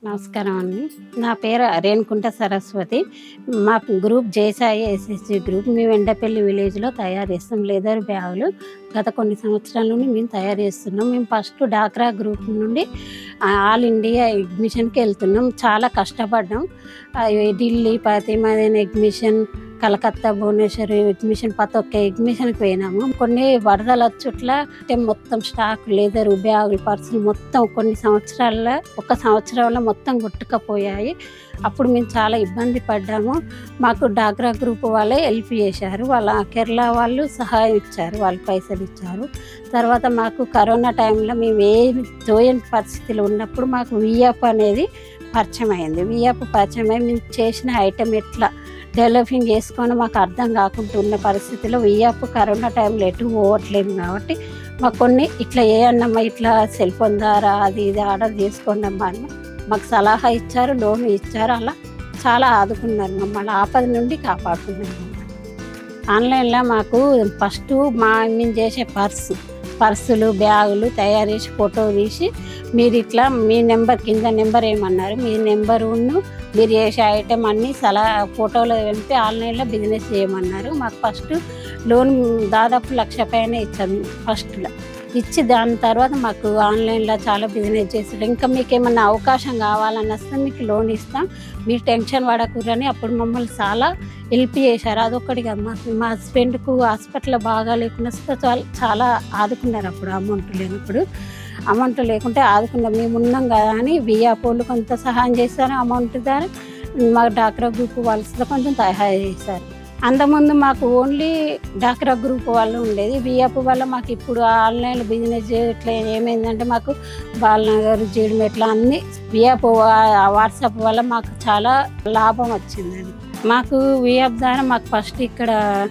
నమస్కారం అండి నా పేరు రేణుకుంట సరస్వతి మా గ్రూప్ జేసాయి ఎస్ఎస్జి గ్రూప్ మేము ఎండపల్లి విలేజ్లో తయారు చేస్తాం లెదర్ బ్యాగులు గత కొన్ని సంవత్సరాల నుండి మేము తయారు చేస్తున్నాం మేము ఫస్ట్ డాక్రా గ్రూప్ నుండి ఆల్ ఇండియా ఎగ్జిబిషన్కి వెళ్తున్నాం చాలా కష్టపడ్డాం ఆ, ఢిల్లీ ప్రతిమదైన ఎగ్జిబిషన్ కలకత్తా భువనేశ్వర్ ఎగ్జిబిషన్ ప్రతి ఒక్క ఎగ్జిబిషన్కి పోయినాము కొన్ని వరదల చుట్ల అంటే మొత్తం స్టాక్ లెదర్ బ్యాగులు పర్సులు మొత్తం కొన్ని సంవత్సరాల ఒక సంవత్సరంలో మొత్తం కొట్టుకపోయాయి అప్పుడు మేము చాలా ఇబ్బంది పడ్డాము మాకు డాగ్రా గ్రూప్ వాళ్ళే హెల్ప్ చేశారు వాళ్ళ కేరళ వాళ్ళు సహాయం ఇచ్చారు వాళ్ళు పైసలు ఇచ్చారు తర్వాత మాకు కరోనా టైంలో మేము ఏ తోయని పరిస్థితులు ఉన్నప్పుడు మాకు వియాప్ అనేది పరిచయం అయింది వియాప్ పరిచయం అయి మేము చేసిన ఐటెం ఎట్లా డెవలపింగ్ చేసుకొని మాకు అర్థం కాకుండా ఉన్న పరిస్థితిలో వియాప్ కరోనా టైంలో ఎటు పోవట్లేదు కాబట్టి మాకు కొన్ని ఇట్లా ఏ అన్నమ్మా ఇట్లా సెల్ ఫోన్ ద్వారా అది ఇది ఆర్డర్ చేసుకోండి అమ్మా అని మాకు సలహా ఇచ్చారు లోన్ ఇచ్చారు అలా చాలా ఆదుకున్నారు మమ్మల్ని ఆపద నుండి కాపాడుతున్నారు మమ్మల్ని ఆన్లైన్లో మాకు ఫస్ట్ మా మేము చేసే పర్సు పర్సులు బ్యాగులు తయారు చేసి ఫోటో తీసి మీరు ఇట్లా మీ నెంబర్ కింద నెంబర్ ఏమన్నారు మీ నెంబరును మీరు చేసే ఐటెం అన్నీ సలహా ఫోటోలో పంపి ఆన్లైన్లో బిజినెస్ చేయమన్నారు మాకు ఫస్ట్ లోన్ దాదాపు లక్ష పైన ఇచ్చాము ఫస్ట్లో ఇచ్చి దాని తర్వాత మాకు ఆన్లైన్లో చాలా బిజినెస్ చేస్తారు ఇంకా మీకు ఏమన్నా అవకాశం కావాలని వస్తే మీకు లోన్ ఇస్తాం మీరు టెన్షన్ పడకూరని అప్పుడు మమ్మల్ని చాలా హెల్ప్ చేశారు అదొక్కటి కాదు మా మా హస్బెండ్కు హాస్పిటల్ బాగా లేకుండా వస్తే చాలా చాలా ఆదుకున్నారు అప్పుడు అమౌంట్ లేనప్పుడు అమౌంట్ లేకుంటే ఆదుకున్నాం మేము ఉన్నాం కదా అని వియాపోలు కొంత సహాయం చేశారు అమౌంట్ ద్వారా మా డాక్రా గ్రూప్ వాళ్ళు కొంచెం సహాయం చేశారు అంతకుముందు మాకు ఓన్లీ డాక్రా గ్రూప్ వాళ్ళు ఉండేది విఎఫ్ వల్ల మాకు ఇప్పుడు ఆన్లైన్ బిజినెస్ ఇట్లా ఏమైందంటే మాకు బాలనగర్ జీడిమెట్ల అన్ని విఎఫ్ వాట్సాప్ వల్ల మాకు చాలా లాభం వచ్చిందండి మాకు విఎఫ్ ద్వారా మాకు ఫస్ట్ ఇక్కడ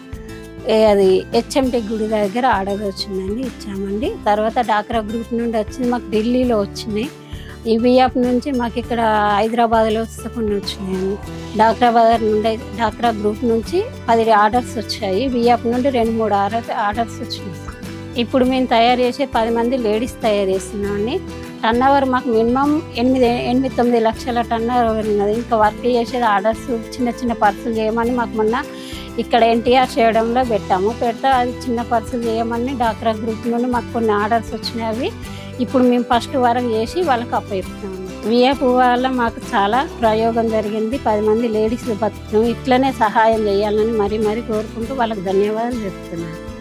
ఏ అది హెచ్ఎంటి గుడి దగ్గర ఆర్డర్ వచ్చిందండి ఇచ్చామండి తర్వాత డాక్రా గ్రూప్ నుండి వచ్చింది మాకు ఢిల్లీలో వచ్చినాయి ఈ విఎఫ్ నుంచి మాకు ఇక్కడ హైదరాబాద్లో వస్తే కొన్ని వచ్చినాయండి డాక్రా బజార్ నుండి డాక్రా గ్రూప్ నుంచి పది ఆర్డర్స్ వచ్చాయి విఎఫ్ నుండి రెండు మూడు ఆర్డర్ ఆర్డర్స్ వచ్చినాయి ఇప్పుడు మేము తయారు చేసే పది మంది లేడీస్ తయారు చేస్తున్నామండి టర్న్ ఓవర్ మాకు మినిమం ఎనిమిది ఎనిమిది తొమ్మిది లక్షల టర్న్ ఓవర్ ఉన్నది ఇంకా వర్క్ చేసేది ఆర్డర్స్ చిన్న చిన్న పర్సులు చేయమని మాకు మొన్న ఇక్కడ ఎన్టీఆర్ చేయడంలో పెట్టాము పెడితే అది చిన్న పర్సులు చేయమని డాక్రా గ్రూప్ నుండి మాకు కొన్ని ఆర్డర్స్ వచ్చినాయి అవి ఇప్పుడు మేము ఫస్ట్ వరకు చేసి వాళ్ళకి అప్పచెప్తాము విఎఫ్ వల్ల మాకు చాలా ప్రయోగం జరిగింది పది మంది లేడీస్ బతుకుతాం ఇట్లనే సహాయం చేయాలని మరీ మరీ కోరుకుంటూ వాళ్ళకి ధన్యవాదాలు చెప్తున్నాను